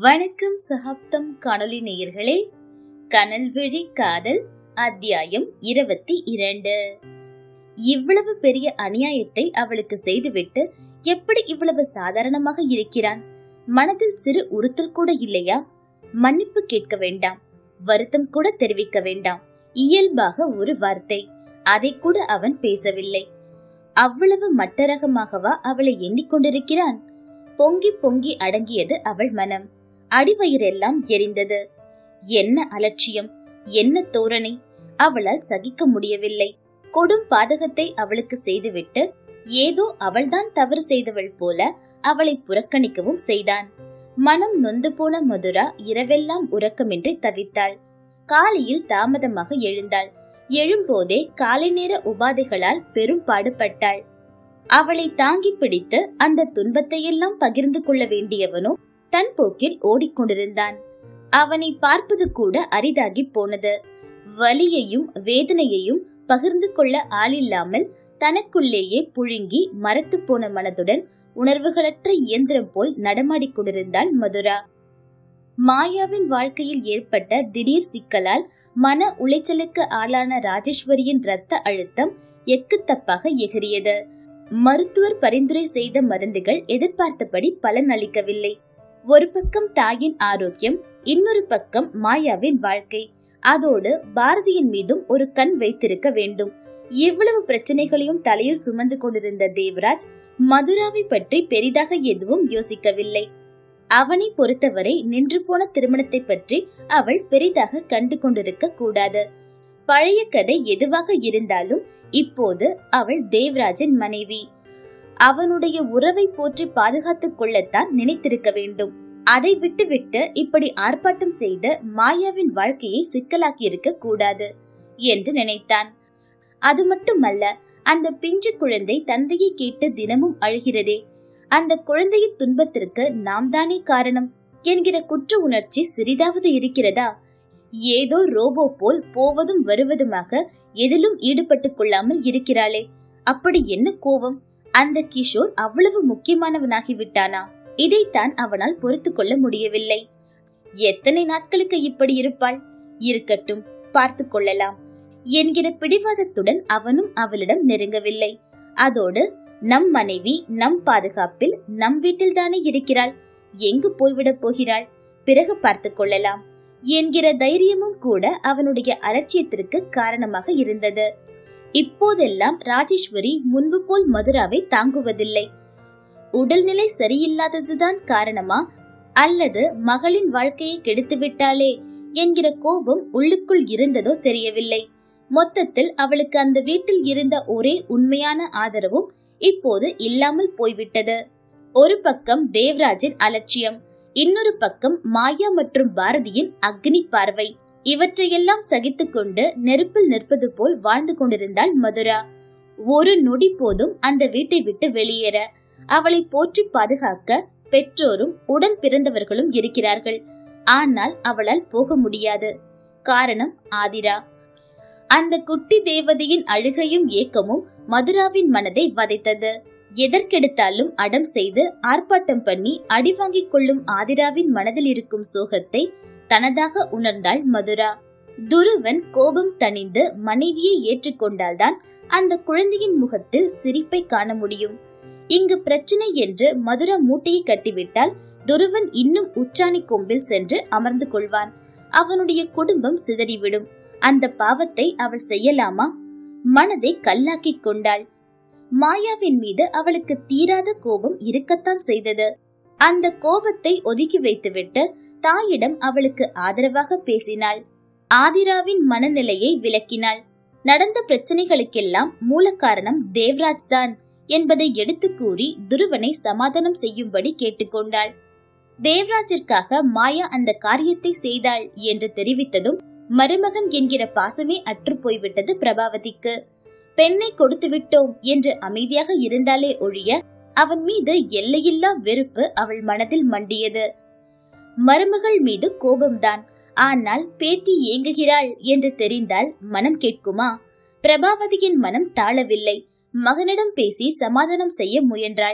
வணக்கம் சகாப்தம் காணொலி நேயர்களே கனல்விழி காதல் அத்தியாயம் இருபத்தி இரண்டு இவ்வளவு பெரிய அநியாயத்தை அவளுக்கு செய்துவிட்டு எப்படி இவ்வளவு சாதாரணமாக இருக்கிறான் மனதில் சிறு உறுத்தல் கூட இல்லையா மன்னிப்பு கேட்க வேண்டாம் வருத்தம் கூட தெரிவிக்க வேண்டாம் இயல்பாக ஒரு வார்த்தை அதை கூட அவன் பேசவில்லை அவ்வளவு மட்டரகமாகவா அவளை எண்ணிக்கொண்டிருக்கிறான் பொங்கி பொங்கி அடங்கியது அவள் மனம் அடிவயிறெல்லாம் எரிந்தது என்ன அலட்சியம் என்ன தோரணை அவளால் சகிக்க முடியவில்லை கொடும் பாதகத்தை அவளுக்கு செய்துவிட்டு ஏதோ அவள்தான் தவறு செய்தவள் போல அவளை புறக்கணிக்கவும் செய்தான் மனம் நொந்து போன மதுரா இரவெல்லாம் உறக்கமின்றி தவித்தாள் காலையில் தாமதமாக எழுந்தாள் எழும்போதே காலை நேர உபாதைகளால் பெரும் பாடுபட்டாள் அவளை தாங்கி பிடித்து அந்த துன்பத்தையெல்லாம் பகிர்ந்து கொள்ள வேண்டியவனோ தன் போக்கில் ஓடிக்கொண்டிருந்தான் அவனை பார்ப்பது கூட அரிதாகி போனது வலியையும் வேதனையையும் பகிர்ந்து கொள்ள ஆளில்லாமல் தனக்குள்ளேயே புழுங்கி மரத்து போன மனதுடன் உணர்வுகளற்ற இயந்திரம் போல் நடமாடிக் கொண்டிருந்தாள் மதுரா மாயாவின் வாழ்க்கையில் ஏற்பட்ட திடீர் சிக்கலால் மன உளைச்சலுக்கு ஆளான ராஜேஸ்வரியின் ரத்த அழுத்தம் எக்குத்தப்பாக எகிரியது மருத்துவர் பரிந்துரை செய்த மருந்துகள் எதிர்பார்த்தபடி பலன் அளிக்கவில்லை ஒரு பக்கம் தாயின் ஆரோக்கியம் இன்னொரு பக்கம் மாயாவின் வாழ்க்கை அதோடு பாரதியின் மீதும் ஒரு கண் வைத்திருக்க வேண்டும் இவ்வளவு பிரச்சனைகளையும் தலையில் சுமந்து கொண்டிருந்த தேவராஜ் மதுராவை பற்றி பெரிதாக எதுவும் யோசிக்கவில்லை அவனை பொறுத்தவரை நின்று போன திருமணத்தை பற்றி அவள் பெரிதாக கண்டு கொண்டிருக்க கூடாது பழைய கதை எதுவாக இருந்தாலும் இப்போது அவள் தேவராஜன் மனைவி அவனுடைய உறவை போற்றி பாதுகாத்துக் கொள்ளத்தான் நினைத்திருக்க வேண்டும் அதை விட்டுவிட்டு இப்படி ஆர்ப்பாட்டம் செய்து மாயாவின் வாழ்க்கையை சிக்கலாக்கி இருக்க கூடாது என்று நினைத்தான் அது மட்டுமல்ல அந்த பிஞ்சு குழந்தை தந்தையை கேட்டு தினமும் அழுகிறதே அந்த குழந்தையின் துன்பத்திற்கு நாம் தானே காரணம் என்கிற குற்ற உணர்ச்சி சிறிதாவது இருக்கிறதா ஏதோ ரோபோ போல் போவதும் வருவதுமாக எதிலும் ஈடுபட்டுக் கொள்ளாமல் இருக்கிறாளே அப்படி என்ன கோபம் அந்த கிஷோர் அவ்வளவு முக்கியமானவனாகி விட்டானா இதைத்தான் அவனால் பொறுத்து கொள்ள முடியவில்லை எத்தனை நாட்களுக்கு இப்படி இருப்பாள் இருக்கட்டும் பார்த்து கொள்ளலாம் என்கிற பிடிவாதத்துடன் அவனும் அவளிடம் நெருங்கவில்லை அதோடு நம் மனைவி நம் பாதுகாப்பில் நம் வீட்டில் தானே இருக்கிறாள் எங்கு போய்விடப் போகிறாள் பிறகு பார்த்து கொள்ளலாம் என்கிற தைரியமும் கூட அவனுடைய அலட்சியத்திற்கு காரணமாக இருந்தது இப்போதெல்லாம் ராஜேஸ்வரி முன்பு போல் மதுராவை தாங்குவதில்லை உடல்நிலை சரியில்லாததுதான் காரணமா அல்லது மகளின் வாழ்க்கையை கெடுத்துவிட்டாளே என்கிற கோபம் உள்ளுக்குள் இருந்ததோ தெரியவில்லை மொத்தத்தில் அவளுக்கு அந்த வீட்டில் இருந்த ஒரே உண்மையான ஆதரவும் இப்போது இல்லாமல் போய்விட்டது ஒரு பக்கம் தேவராஜின் அலட்சியம் இன்னொரு பக்கம் மாயா மற்றும் பாரதியின் அக்னி பார்வை இவற்றையெல்லாம் சகித்துக்கொண்டு நெருப்பில் நிற்பது போல் வாழ்ந்து கொண்டிருந்தாள் மதுரா ஒரு நொடி போதும் அந்த வீட்டை விட்டு வெளியேற அவளை போற்றி பாதுகாக்க பெற்றோரும் உடன் பிறந்தவர்களும் இருக்கிறார்கள் ஆனால் அவளால் போக முடியாது காரணம் ஆதிரா அந்த குட்டி தேவதையின் அழுகையும் ஏக்கமும் மதுராவின் மனதை வதைத்தது எதற்கெடுத்தாலும் அடம் செய்து ஆர்ப்பாட்டம் பண்ணி அடி வாங்கிக் கொள்ளும் ஆதிராவின் மனதில் இருக்கும் சோகத்தை தனதாக உணர்ந்தாள் மதுரா துருவன் கோபம் தணிந்து மனைவியை ஏற்றுக்கொண்டால்தான் அந்த குழந்தையின் முகத்தில் சிரிப்பை காண முடியும் இங்கு பிரச்சனை என்று மதுரா மூட்டையை கட்டிவிட்டால் துருவன் இன்னும் உச்சாணி கொம்பில் சென்று அமர்ந்து கொள்வான் அவனுடைய குடும்பம் சிதறிவிடும் அந்த பாவத்தை அவள் செய்யலாமா மனதை கல்லாக்கிக் கொண்டாள் மாயாவின் மீது அவளுக்கு தீராத கோபம் இருக்கத்தான் செய்தது அந்த கோபத்தை ஒதுக்கி வைத்துவிட்டு தாயிடம் அவளுக்கு ஆதரவாக பேசினாள் ஆதிராவின் மனநிலையை விளக்கினாள் நடந்த பிரச்சனைகளுக்கெல்லாம் மூல காரணம் தேவராஜ் தான் என்பதை எடுத்து கூறி துருவனை சமாதானம் செய்யும்படி கேட்டுக்கொண்டாள் தேவராஜிற்காக மாயா அந்த காரியத்தை செய்தாள் என்று தெரிவித்ததும் மருமகன் என்கிற பாசமே அற்று போய்விட்டது பிரபாவதிக்கு பெண்ணை கொடுத்து விட்டோம் என்று அமைதியாக இருந்தாலே ஒழிய அவன் மீது எல்லையில்லா வெறுப்பு அவள் மனதில் மண்டியது மருமகள் மீது கோபம்தான் ஆனால் பேத்தி ஏங்குகிறாள் என்று தெரிந்தால் மனம் கேட்குமா பிரபாவதியின் மனம் தாழவில்லை மகனிடம் பேசி சமாதானம் செய்ய முயன்றாள்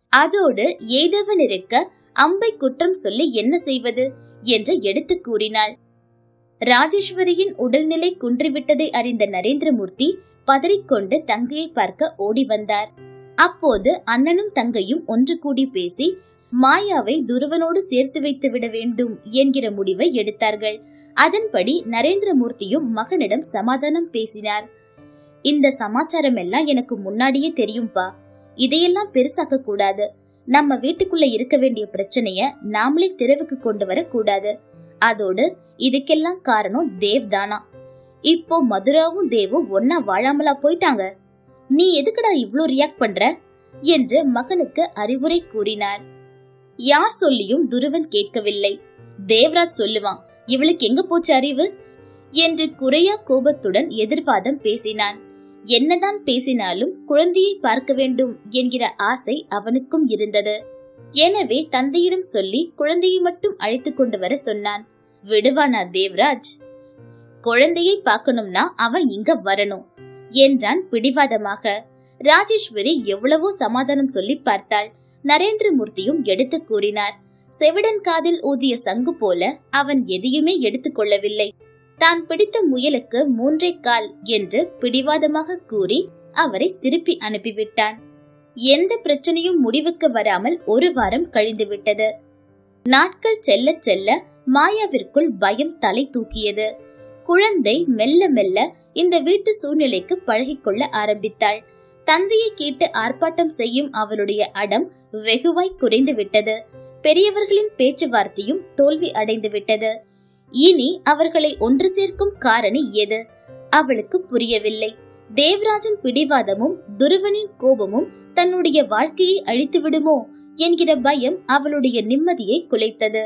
அதோடு ஏதவன் இருக்க அம்பை குற்றம் சொல்லி என்ன செய்வது என்று எடுத்து கூறினாள் ராஜேஸ்வரியின் உடல்நிலை குன்றிவிட்டதை அறிந்த நரேந்திரமூர்த்தி பதறிக்கொண்டு தங்கையை பார்க்க ஓடி வந்தார் அப்போது அண்ணனும் தங்கையும் ஒன்று கூடி பேசி மாயாவை துருவனோடு சேர்த்து வைத்து விட வேண்டும் என்கிற முடிவை எடுத்தார்கள் அதன்படி நரேந்திரமூர்த்தியும் மகனிடம் சமாதானம் பேசினார் இந்த சமாச்சாரம் எல்லாம் எனக்கு முன்னாடியே தெரியும்பா இதையெல்லாம் பெருசாக்க கூடாது நம்ம வீட்டுக்குள்ள இருக்க வேண்டிய பிரச்சனைய நாமளே தெருவுக்கு கொண்டு வர கூடாது அதோடு இதுக்கெல்லாம் காரணம் தேவ் தானா இப்போ மதுராவும் தேவும் ஒன்னா வாழாமலா போயிட்டாங்க நீ எதுக்குடா இவ்ளோ ரியாக்ட் பண்ற என்று மகனுக்கு அறிவுரை கூறினார் யார் சொல்லியும் துருவன் கேட்கவில்லை தேவராஜ் சொல்லுவான் இவளுக்கு எங்க போச்சு அறிவு என்று குறையா கோபத்துடன் எதிர்வாதம் பேசினான் என்னதான் பேசினாலும் குழந்தையை பார்க்க வேண்டும் என்கிற ஆசை அவனுக்கும் இருந்தது எனவே தந்தையிடம் சொல்லி குழந்தையை மட்டும் அழைத்து கொண்டு வர சொன்னான் விடுவானா தேவராஜ் குழந்தையை பார்க்கணும்னா அவன் இங்க வரணும் என்றான் பிடிவாதமாக ராஜேஸ்வரி எவ்வளவோ சமாதானம் சொல்லி பார்த்தாள் நரேந்திரமூர்த்தியும் எடுத்து கூறினார் செவிடன் காதில் ஊதிய சங்கு போல அவன் எதையுமே எடுத்துக் கொள்ளவில்லை தான் பிடித்த முயலுக்கு மூன்றை கால் என்று பிடிவாதமாக கூறி அவரை திருப்பி அனுப்பிவிட்டான் எந்த பிரச்சனையும் முடிவுக்கு வராமல் ஒரு வாரம் கழிந்து விட்டது நாட்கள் செல்ல செல்ல மாயாவிற்குள் பயம் தலை தூக்கியது குழந்தை மெல்ல மெல்ல இந்த வீட்டு சூழ்நிலைக்கு பழகிக்கொள்ள ஆரம்பித்தாள் தந்தையை கேட்டு ஆர்ப்பாட்டம் செய்யும் அவளுடைய அடம் வெகுவாய் குறைந்து விட்டது பெரியவர்களின் பேச்சுவார்த்தையும் தோல்வி அடைந்து விட்டது இனி அவர்களை ஒன்று சேர்க்கும் காரணி எது அவளுக்கு புரியவில்லை தேவராஜன் பிடிவாதமும் துருவனின் கோபமும் தன்னுடைய வாழ்க்கையை அழித்து விடுமோ என்கிற பயம் அவளுடைய நிம்மதியை குலைத்தது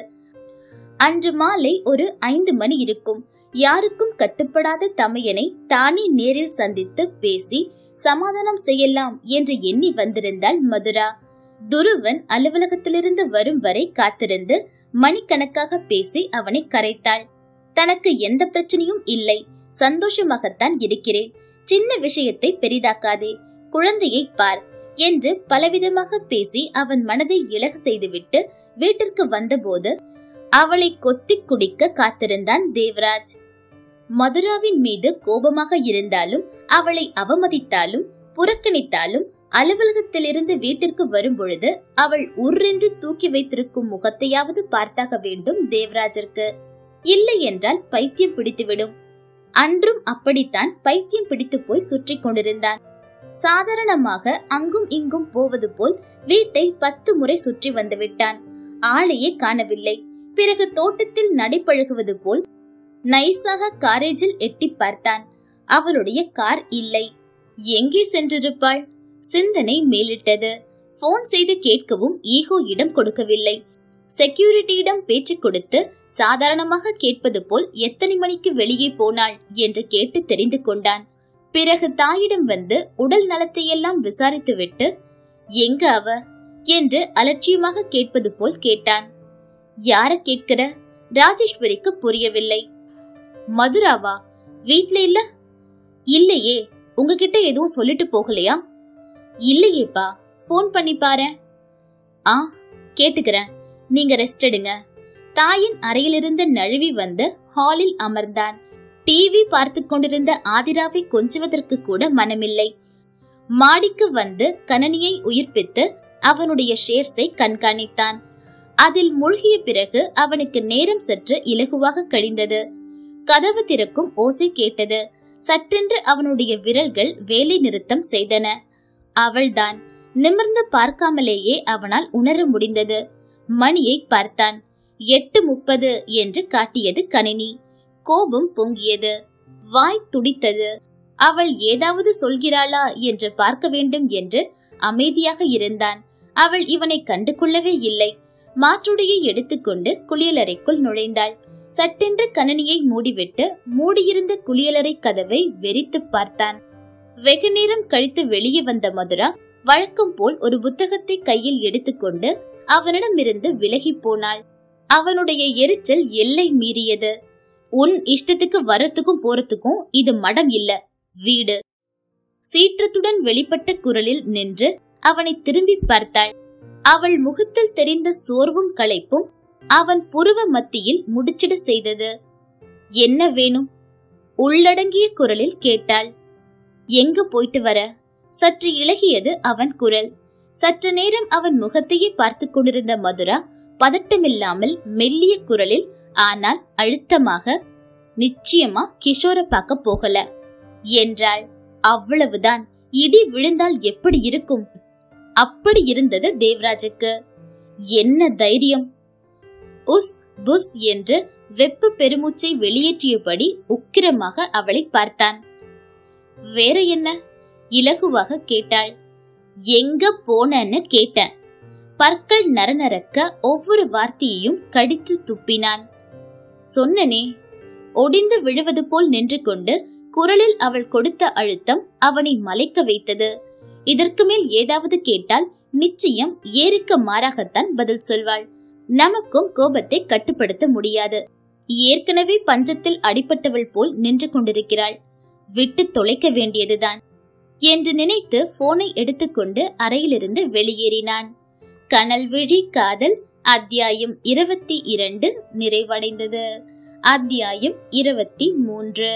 அன்று மாலை ஒரு ஐந்து மணி இருக்கும் யாருக்கும் கட்டுப்படாத தமையனை தானே நேரில் சந்தித்து பேசி சமாதானம் செய்யலாம் என்று எண்ணி வந்திருந்தாள் மதுரா துருவன் அலுவலகத்திலிருந்து வரும் வரை காத்திருந்து மணிக்கணக்காக பேசி அவனை கரைத்தாள் தனக்கு எந்த பிரச்சனையும் இல்லை சந்தோஷமாகத்தான் இருக்கிறேன் சின்ன விஷயத்தை பெரிதாக்காதே குழந்தையை பார் என்று பலவிதமாக பேசி அவன் மனதை இலகு செய்துவிட்டு வீட்டிற்கு வந்தபோது அவளை கொத்தி குடிக்க காத்திருந்தான் தேவராஜ் மதுராவின் மீது கோபமாக இருந்தாலும் அவளை அவமதித்தாலும் புறக்கணித்தாலும் அலுவலகத்திலிருந்து வீட்டிற்கு வரும் பொழுது அவள் உர்ரென்று தூக்கி வைத்திருக்கும் முகத்தையாவது பார்த்தாக வேண்டும் தேவராஜருக்கு இல்லை என்றால் பைத்தியம் பிடித்துவிடும் அன்றும் அப்படித்தான் பைத்தியம் பிடித்து போய் சுற்றி கொண்டிருந்தான் சாதாரணமாக அங்கும் இங்கும் போவது போல் வீட்டை பத்து முறை சுற்றி வந்து விட்டான் ஆளையே காணவில்லை பிறகு தோட்டத்தில் நடைபழகுவது போல் நைஸாக காரேஜில் எட்டி பார்த்தான் அவளுடைய கார் இல்லை எங்கே சென்றிருப்பாள் சிந்தனை மேலிட்டது போன் செய்து கேட்கவும் ஈகோ இடம் கொடுக்கவில்லை செக்யூரிட்டியிடம் பேச்சு கொடுத்து சாதாரணமாக கேட்பது போல் எத்தனை மணிக்கு வெளியே போனாள் என்று கேட்டு தெரிந்து கொண்டான் பிறகு தாயிடம் வந்து உடல் நலத்தையெல்லாம் விசாரித்துவிட்டு எங்க அவ என்று அலட்சியமாக கேட்பது போல் கேட்டான் யார கேட்கிற ராஜேஸ்வரிக்கு புரியவில்லை மதுராவா வீட்ல இல்ல இல்லையே உங்ககிட்ட எதுவும் சொல்லிட்டு போகலையா இல்லையேப்பா ஃபோன் பண்ணி பாரு ஆ கேட்டுக்கிறேன் நீங்க ரெஸ்ட் எடுங்க தாயின் அறையிலிருந்து நழுவி வந்து ஹாலில் அமர்ந்தான் டிவி பார்த்து கொண்டிருந்த ஆதிராவை கொஞ்சுவதற்கு கூட மனமில்லை மாடிக்கு வந்து கணனியை உயிர்ப்பித்து அவனுடைய ஷேர்ஸை கண்காணித்தான் அதில் மூழ்கிய பிறகு அவனுக்கு நேரம் சற்று இலகுவாக கழிந்தது கதவு திறக்கும் ஓசை கேட்டது சற்றென்று அவனுடைய விரல்கள் வேலை நிறுத்தம் செய்தன அவள்தான் நிமிர்ந்து பார்க்காமலேயே அவனால் உணர முடிந்தது மணியை பார்த்தான் எட்டு முப்பது என்று காட்டியது கணினி கோபம் பொங்கியது வாய் துடித்தது அவள் ஏதாவது சொல்கிறாளா என்று பார்க்க வேண்டும் என்று அமைதியாக இருந்தான் அவள் இவனை கண்டு கொள்ளவே இல்லை மாற்றுடையை எடுத்துக்கொண்டு குளியலறைக்குள் நுழைந்தாள் சட்டென்று கணனியை மூடிவிட்டு மூடியிருந்த குளியலறை கதவை வெறித்து பார்த்தான் வெகு நேரம் கழித்து வெளியே வந்த மதுரா வழக்கம் போல் ஒரு புத்தகத்தை கையில் எடுத்துக்கொண்டு அவனிடமிருந்து விலகி போனாள் அவனுடைய எரிச்சல் எல்லை மீறியது உன் இஷ்டத்துக்கு வரத்துக்கும் போறதுக்கும் இது மடம் இல்ல வீடு சீற்றத்துடன் வெளிப்பட்ட குரலில் நின்று அவனை திரும்பி பார்த்தாள் அவள் முகத்தில் தெரிந்த சோர்வும் களைப்பும் அவன் புருவ மத்தியில் முடிச்சிட செய்தது என்ன வேணும் உள்ளடங்கிய குரலில் கேட்டாள் எங்க போயிட்டு வர சற்று இளகியது அவன் குரல் சற்று நேரம் அவன் முகத்தையே பார்த்து கொண்டிருந்த மதுரா பதட்டமில்லாமல் மெல்லிய குரலில் ஆனால் அழுத்தமாக நிச்சயமா கிஷோர பார்க்க போகல என்றாள் அவ்வளவுதான் இடி விழுந்தால் எப்படி இருக்கும் அப்படி இருந்தது தேவராஜுக்கு என்ன தைரியம் உஸ் புஸ் என்று வெப்ப பெருமூச்சை வெளியேற்றியபடி உக்கிரமாக அவளை பார்த்தான் வேற என்ன இலகுவாக கேட்டாள் எங்க போனன்னு கேட்டேன் பற்கள் நரநரக்க ஒவ்வொரு வார்த்தையையும் கடித்து துப்பினான் சொன்னனே ஒடிந்து விழுவது போல் நின்று கொண்டு குரலில் அவள் கொடுத்த அழுத்தம் அவனை மலைக்க வைத்தது இதற்கு மேல் ஏதாவது கேட்டால் நிச்சயம் ஏருக்கு மாறாகத்தான் பதில் சொல்வாள் நமக்கும் கோபத்தை கட்டுப்படுத்த முடியாது ஏற்கனவே பஞ்சத்தில் அடிபட்டவள் போல் நின்று கொண்டிருக்கிறாள் விட்டு தொலைக்க வேண்டியதுதான் என்று நினைத்து போனை எடுத்துக்கொண்டு அறையிலிருந்து வெளியேறினான் கனல் விழி காதல் அத்தியாயம் இருபத்தி இரண்டு நிறைவடைந்தது அத்தியாயம் இருபத்தி மூன்று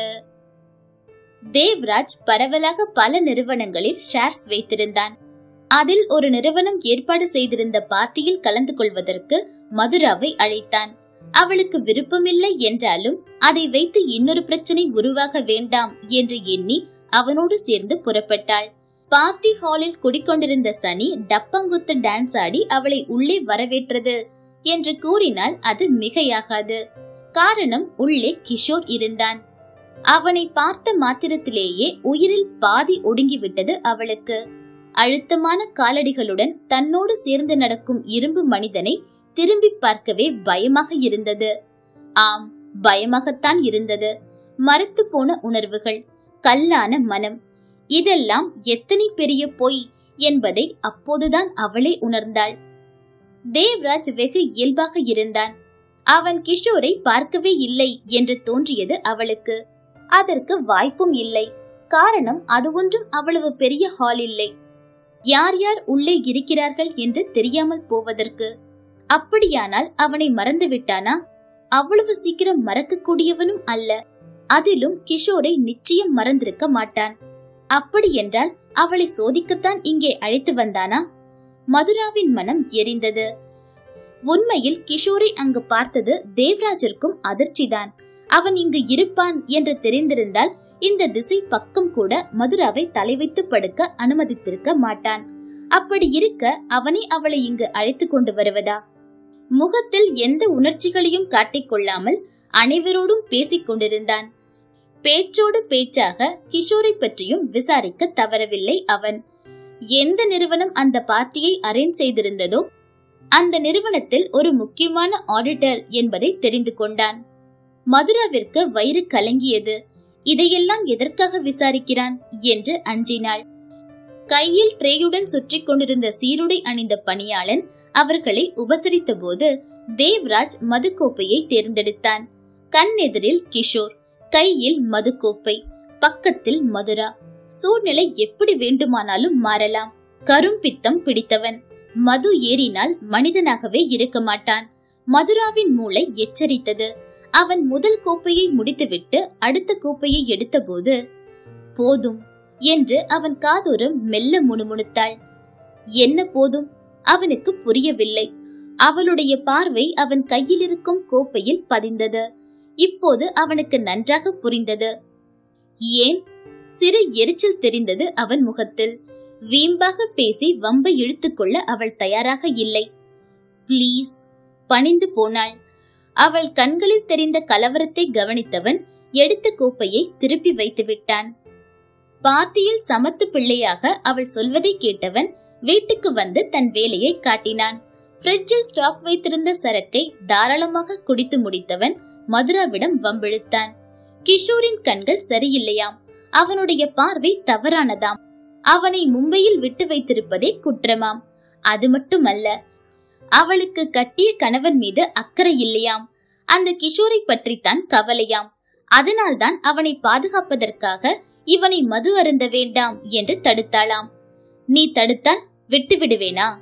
தேவ்ராஜ் பரவலாக பல நிறுவனங்களில் ஷேர்ஸ் வைத்திருந்தான் அதில் ஒரு நிறுவனம் ஏற்பாடு செய்திருந்த பார்ட்டியில் கலந்து கொள்வதற்கு மதுராவை அழைத்தான் அவளுக்கு விருப்பமில்லை என்றாலும் அதை வைத்து இன்னொரு பிரச்சனை உருவாக வேண்டாம் என்று எண்ணி அவனோடு சேர்ந்து புறப்பட்டாள் பார்ட்டி ஹாலில் குடிக்கொண்டிருந்த சனி டப்பங்குத்து டான்ஸ் ஆடி அவளை உள்ளே வரவேற்றது என்று கூறினால் அது மிகையாகாது காரணம் உள்ளே கிஷோர் இருந்தான் அவனை பார்த்த மாத்திரத்திலேயே உயிரில் பாதி ஒடுங்கிவிட்டது அவளுக்கு அழுத்தமான காலடிகளுடன் தன்னோடு சேர்ந்து நடக்கும் இரும்பு மனிதனை திரும்பி பார்க்கவே பயமாக இருந்தது ஆம் பயமாகத்தான் இருந்தது மறுத்து போன உணர்வுகள் கல்லான மனம் இதெல்லாம் எத்தனை பெரிய பொய் என்பதை அப்போதுதான் அவளே உணர்ந்தாள் தேவ்ராஜ் வெகு இயல்பாக இருந்தான் அவன் கிஷோரை பார்க்கவே இல்லை என்று தோன்றியது அவளுக்கு அதற்கு வாய்ப்பும் இல்லை காரணம் அது ஒன்றும் அவ்வளவு பெரிய ஹால் இல்லை யார் யார் உள்ளே இருக்கிறார்கள் என்று தெரியாமல் போவதற்கு அப்படியானால் அவனை மறந்து விட்டானா அவ்வளவு சீக்கிரம் மறக்கக்கூடியவனும் அல்ல அதிலும் கிஷோரை நிச்சயம் மறந்திருக்க மாட்டான் அப்படி என்றால் அவளை சோதிக்கத்தான் இங்கே அழைத்து வந்தானா மதுராவின் மனம் எரிந்தது உண்மையில் கிஷோரை அங்கு பார்த்தது தேவராஜிற்கும் அதிர்ச்சிதான் அவன் இங்கு இருப்பான் என்று தெரிந்திருந்தால் இந்த திசை பக்கம் கூட மதுராவை தலை வைத்து படுக்க அனுமதித்திருக்க மாட்டான் அப்படி இருக்க அவனை அவளை இங்கு அழைத்து கொண்டு வருவதா முகத்தில் எந்த உணர்ச்சிகளையும் காட்டிக்கொள்ளாமல் அனைவரோடும் பேசிக் கொண்டிருந்தான் பேச்சோடு பேச்சாக கிஷோரை பற்றியும் விசாரிக்க தவறவில்லை அவன் எந்த நிறுவனம் அந்த பார்ட்டியை அரேஞ்ச் செய்திருந்ததோ அந்த நிறுவனத்தில் ஒரு முக்கியமான ஆடிட்டர் என்பதை தெரிந்து கொண்டான் மதுராவிற்கு வயிறு கலங்கியது இதையெல்லாம் எதற்காக விசாரிக்கிறான் என்று அஞ்சினாள் கையில் ட்ரேயுடன் சுற்றி கொண்டிருந்த சீருடை அணிந்த பணியாளன் அவர்களை உபசரித்த போது தேவ்ராஜ் மதுக்கோப்பையை தேர்ந்தெடுத்தான் கண்ணெதிரில் கிஷோர் கையில் மதுக்கோப்பை பக்கத்தில் மதுரா சூழ்நிலை எப்படி வேண்டுமானாலும் மாறலாம் கரும்பித்தம் பிடித்தவன் மது ஏறினால் மனிதனாகவே இருக்க மாட்டான் மதுராவின் மூளை எச்சரித்தது அவன் முதல் கோப்பையை முடித்துவிட்டு அடுத்த கோப்பையை எடுத்தபோது போதும் என்று அவன் காதோரம் மெல்ல முணுமுணுத்தாள் என்ன போதும் அவனுக்கு புரியவில்லை அவளுடைய பார்வை அவன் கையில் இருக்கும் கோப்பையில் பதிந்தது இப்போது அவனுக்கு நன்றாக புரிந்தது ஏன் சிறு எரிச்சல் தெரிந்தது அவன் முகத்தில் வீம்பாக பேசி வம்பை இழுத்துக்கொள்ள அவள் தயாராக இல்லை ப்ளீஸ் பணிந்து போனாள் அவள் கண்களில் தெரிந்த கலவரத்தை கவனித்தவன் எடுத்த கோப்பையை திருப்பி வைத்து விட்டான் பார்ட்டியில் சமத்து பிள்ளையாக அவள் சொல்வதை கேட்டவன் வீட்டுக்கு வந்து தன் வேலையை காட்டினான் ஃப்ரிட்ஜில் ஸ்டாக் வைத்திருந்த சரக்கை தாராளமாக குடித்து முடித்தவன் மதுராவிடம் வம்பிழுத்தான் கிஷோரின் கண்கள் சரியில்லையாம் அவனுடைய பார்வை தவறானதாம் அவனை மும்பையில் விட்டு வைத்திருப்பதே குற்றமாம் அது மட்டுமல்ல அவளுக்கு கட்டிய கணவன் மீது அக்கறை இல்லையாம் அந்த கிஷோரை பற்றித்தான் கவலையாம் அதனால்தான் அவனை பாதுகாப்பதற்காக இவனை மது அருந்த வேண்டாம் என்று தடுத்தாளாம் நீ தடுத்தால் விட்டு விடுவேனா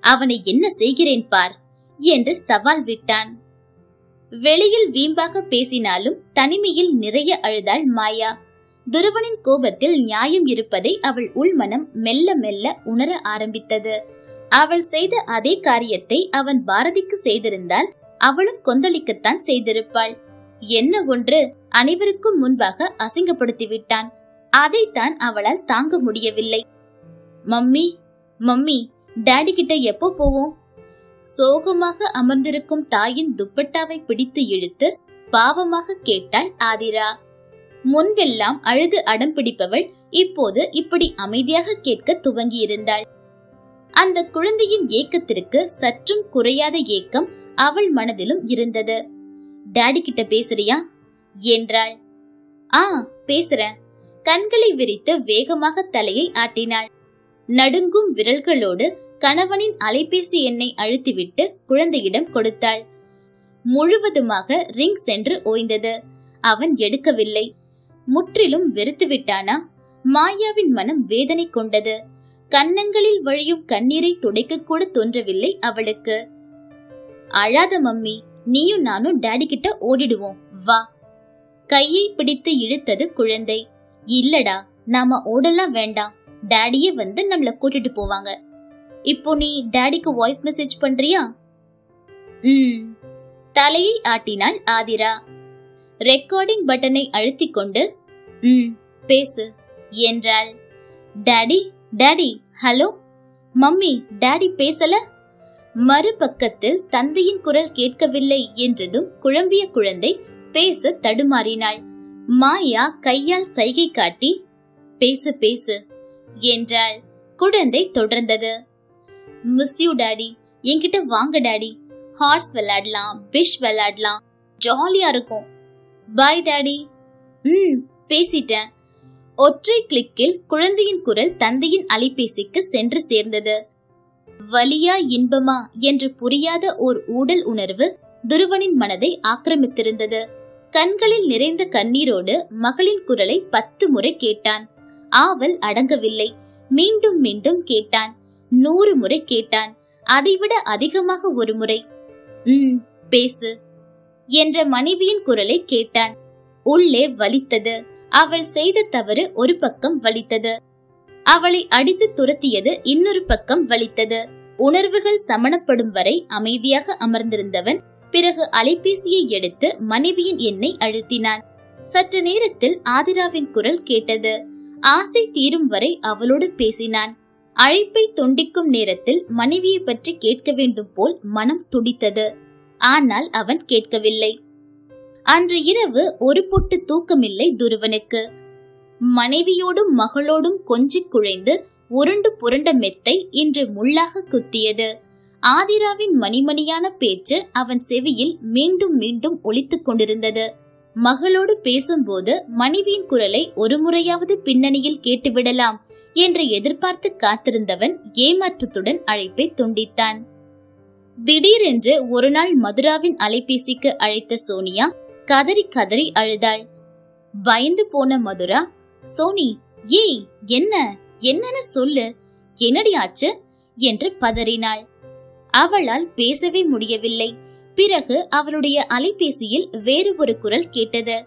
அவனை என்ன செய்கிறேன் பார் என்று சவால் விட்டான் வெளியில் வீம்பாக பேசினாலும் தனிமையில் நிறைய அழுதாள் மாயா துருவனின் கோபத்தில் நியாயம் இருப்பதை அவள் உள்மனம் மெல்ல மெல்ல உணர ஆரம்பித்தது அவள் செய்த அதே காரியத்தை அவன் பாரதிக்கு செய்திருந்தால் அவளும் கொந்தளிக்கத்தான் செய்திருப்பாள் என்ன ஒன்று அனைவருக்கும் முன்பாக அசிங்கப்படுத்தி விட்டான் அதைத்தான் அவளால் தாங்க முடியவில்லை மம்மி மம்மி டாடி கிட்ட எப்போ போவோம் சோகமாக அமர்ந்திருக்கும் தாயின் துப்பட்டாவை பிடித்து இழுத்து பாவமாக கேட்டாள் ஆதிரா முன்பெல்லாம் அழுது அடம் பிடிப்பவள் இப்போது இப்படி அமைதியாக கேட்க துவங்கியிருந்தாள் அந்த குழந்தையின் ஏக்கத்திற்கு சற்றும் குறையாத ஏக்கம் அவள் மனதிலும் இருந்தது டாடி கிட்ட பேசுறியா என்றாள் ஆ பேசுறேன் கண்களை விரித்து வேகமாக தலையை ஆட்டினாள் நடுங்கும் விரல்களோடு கணவனின் அலைபேசி எண்ணை அழுத்திவிட்டு குழந்தையிடம் கொடுத்தாள் முழுவதுமாக ரிங் சென்று ஓய்ந்தது அவன் எடுக்கவில்லை முற்றிலும் வெறுத்து விட்டானா மாயாவின் மனம் வேதனை கொண்டது கன்னங்களில் வழியும் கண்ணீரை துடைக்க கூட தோன்றவில்லை அவளுக்கு அழாத மம்மி நீயும் நானும் டாடி கிட்ட ஓடிடுவோம் வா கையை பிடித்து இழுத்தது குழந்தை இல்லடா நாம ஓடலாம் வேண்டாம் டாடியே வந்து நம்மள கூட்டிட்டு போவாங்க இப்போ நீ டாடிக்கு வாய்ஸ் மெசேஜ் பண்றியா ம் தலையை ஆட்டினாள் ஆதிரா ரெக்கார்டிங் பட்டனை அழுத்திக் கொண்டு ம் பேசு என்றாள் daddy daddy hello mummy daddy பேசல மறுபக்கத்தில் தந்தையின் குரல் கேட்கவில்லை என்றதும் குழம்பிய குழந்தை பேச தடுமாறினாள் மாயா கையால் சைகை காட்டி பேசு பேசு என்றாள் குழந்தை தொடர்ந்தது மிஸ் யூ டாடி என்கிட்ட வாங்க டாடி ஹார்ஸ் விளையாடலாம் பிஷ் விளையாடலாம் ஜாலியா இருக்கும் பாய் டாடி ம் பேசிட்டேன் ஒற்றை கிளிக்கில் குழந்தையின் குரல் தந்தையின் அலைபேசிக்கு சென்று சேர்ந்தது வலியா இன்பமா என்று புரியாத ஓர் ஊடல் உணர்வு துருவனின் மனதை ஆக்கிரமித்திருந்தது கண்களில் நிறைந்த கண்ணீரோடு மகளின் குரலை பத்து முறை கேட்டான் ஆவல் அடங்கவில்லை மீண்டும் மீண்டும் கேட்டான் நூறு முறை கேட்டான் அதைவிட அதிகமாக ஒரு முறை ம் பேசு என்ற மனைவியின் குரலை கேட்டான் உள்ளே வலித்தது அவள் செய்த தவறு ஒரு பக்கம் வலித்தது அவளை அடித்து துரத்தியது இன்னொரு பக்கம் வலித்தது உணர்வுகள் சமணப்படும் வரை அமைதியாக அமர்ந்திருந்தவன் பிறகு அலைபேசியை எடுத்து மனைவியின் எண்ணை அழுத்தினான் சற்று நேரத்தில் ஆதிராவின் குரல் கேட்டது ஆசை தீரும் வரை அவளோடு பேசினான் அழைப்பை துண்டிக்கும் நேரத்தில் மனைவியை பற்றி கேட்க வேண்டும் போல் மனம் துடித்தது ஆனால் அவன் கேட்கவில்லை அன்று இரவு ஒரு பொட்டு தூக்கமில்லை துருவனுக்கு மனைவியோடும் மகளோடும் கொஞ்சிக் குழைந்து உருண்டு புரண்ட மெத்தை இன்று முள்ளாக குத்தியது ஆதிராவின் மணிமணியான பேச்சு அவன் செவியில் மீண்டும் மீண்டும் ஒலித்துக் கொண்டிருந்தது மகளோடு பேசும்போது மனைவியின் குரலை ஒரு முறையாவது பின்னணியில் கேட்டுவிடலாம் என்று எதிர்பார்த்து காத்திருந்தவன் ஏமாற்றத்துடன் அழைப்பை துண்டித்தான் திடீரென்று ஒரு நாள் மதுராவின் அலைபேசிக்கு அழைத்த சோனியா கதறி கதறி அழுதாள் பயந்து போன மதுரா சோனி ஏய் என்ன என்னன்னு சொல்லு என்னடி ஆச்சு என்று பதறினாள் அவளால் பேசவே முடியவில்லை பிறகு அவளுடைய அலைபேசியில் வேறு ஒரு குரல் கேட்டது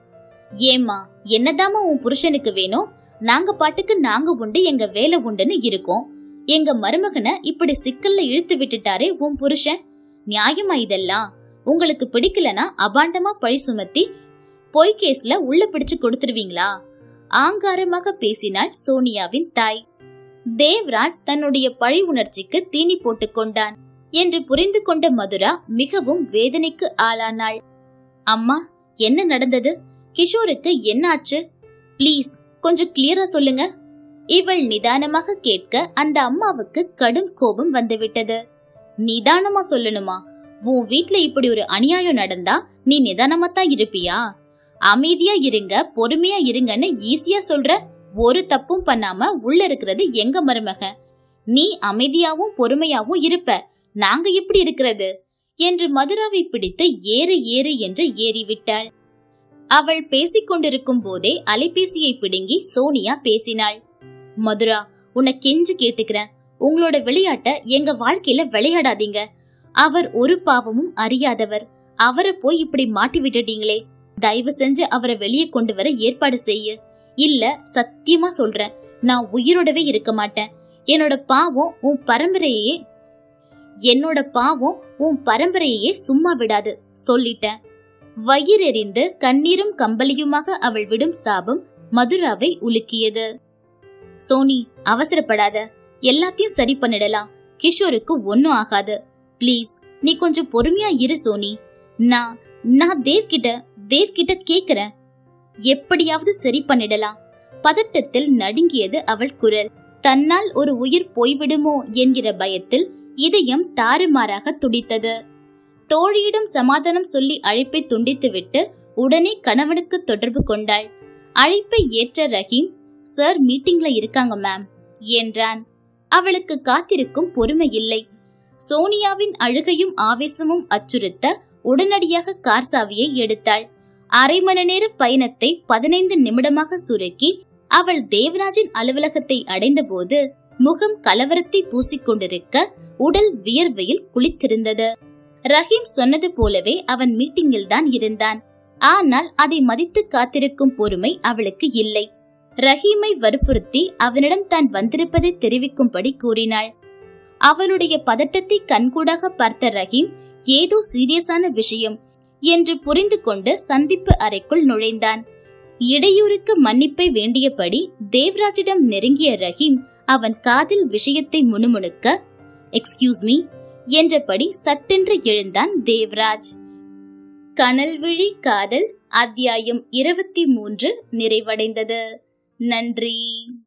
ஏமா என்னதாமா உன் புருஷனுக்கு வேணும் நாங்க பாட்டுக்கு நாங்க உண்டு எங்க வேலை உண்டுன்னு இருக்கோம் எங்க மருமகனை இப்படி சிக்கல்ல இழுத்து விட்டுட்டாரே உன் புருஷன் நியாயமா இதெல்லாம் உங்களுக்கு பிடிக்கலனா அபாண்டமா பழி சுமத்தி பொய் கேஸ்ல உள்ள பிடிச்சு கொடுத்துருவீங்களா ஆங்காரமாக பேசினாள் சோனியாவின் தாய் தேவ்ராஜ் தன்னுடைய பழி உணர்ச்சிக்கு தீனி போட்டுக் கொண்டான் என்று புரிந்து கொண்ட மதுரா மிகவும் வேதனைக்கு ஆளானாள் அம்மா என்ன நடந்தது கிஷோருக்கு என்ன ஆச்சு ப்ளீஸ் கொஞ்சம் கிளியரா சொல்லுங்க இவள் நிதானமாக கேட்க அந்த அம்மாவுக்கு கடும் கோபம் வந்துவிட்டது நிதானமா சொல்லணுமா உன் வீட்ல இப்படி ஒரு அநியாயம் நடந்தா நீ நிதானமா தான் இருப்பியா அமைதியா இருங்க பொறுமையா இருங்கன்னு ஈஸியா சொல்ற ஒரு தப்பும் பண்ணாம உள்ள இருக்கிறது எங்க மருமக நீ அமைதியாவும் பொறுமையாவும் இருப்ப நாங்க எப்படி இருக்கிறது என்று மதுராவை பிடித்து ஏறு ஏறு என்று ஏறிவிட்டாள் அவள் பேசிக் கொண்டிருக்கும் போதே அலைபேசியை பிடுங்கி சோனியா பேசினாள் மதுரா உன்னை கெஞ்சு கேட்டுக்கிறேன் உங்களோட விளையாட்ட எங்க வாழ்க்கையில விளையாடாதீங்க அவர் ஒரு பாவமும் அறியாதவர் அவரை போய் இப்படி மாட்டி விட்டுட்டீங்களே தயவு செஞ்சு அவரை வெளியே கொண்டு வர ஏற்பாடு செய்ய இல்ல சத்தியமா சொல்றேன் நான் உயிரோடவே இருக்க மாட்டேன் என்னோட பாவம் உன் பரம்பரையே என்னோட பாவம் உன் பரம்பரையே சும்மா விடாது சொல்லிட்டேன் வயிறெறிந்து கண்ணீரும் கம்பளியுமாக அவள் விடும் சாபம் மதுராவை உலுக்கியது சோனி அவசரப்படாத எல்லாத்தையும் சரி பண்ணிடலாம் கிஷோருக்கு ஒன்னும் ஆகாது ப்ளீஸ் நீ கொஞ்சம் பொறுமையா இரு சோனி நான் நான் தேவ் கிட்ட தேவ் கிட்ட கேக்குறேன் எப்படியாவது சரி பண்ணிடலாம் பதட்டத்தில் நடுங்கியது அவள் குரல் தன்னால் ஒரு உயிர் போய்விடுமோ என்கிற பயத்தில் இதயம் தாறுமாறாக துடித்தது தோழியிடம் சமாதானம் சொல்லி அழைப்பை துண்டித்துவிட்டு உடனே கணவனுக்கு தொடர்பு கொண்டாள் அழைப்பை ஏற்ற ரஹீம் சார் மீட்டிங்ல இருக்காங்க மேம் என்றான் அவளுக்கு காத்திருக்கும் பொறுமை இல்லை சோனியாவின் அழுகையும் ஆவேசமும் அச்சுறுத்த உடனடியாக கார் சாவியை எடுத்தாள் அரை மணி நேர பயணத்தை பதினைந்து நிமிடமாக சுருக்கி அவள் தேவராஜின் அலுவலகத்தை அடைந்தபோது முகம் கலவரத்தை பூசிக்கொண்டிருக்க உடல் வியர்வையில் குளித்திருந்தது ரஹீம் சொன்னது போலவே அவன் மீட்டிங்கில் தான் இருந்தான் ஆனால் அதை மதித்து காத்திருக்கும் பொறுமை அவளுக்கு இல்லை ரஹீமை வற்புறுத்தி அவனிடம் தான் வந்திருப்பதை தெரிவிக்கும்படி கூறினாள் அவளுடைய பதட்டத்தை கண்கூடாக பார்த்த ரஹீம் ஏதோ சீரியஸான விஷயம் என்று புரிந்து கொண்டு சந்திப்பு அறைக்குள் நுழைந்தான் இடையூறுக்கு மன்னிப்பை வேண்டியபடி தேவராஜிடம் நெருங்கிய ரஹீம் அவன் காதில் விஷயத்தை முணுமுணுக்க எக்ஸ்கியூஸ் மீ என்றபடி சட்டென்று எழுந்தான் தேவராஜ் கனல்விழி காதல் அத்தியாயம் இருபத்தி மூன்று நிறைவடைந்தது நன்றி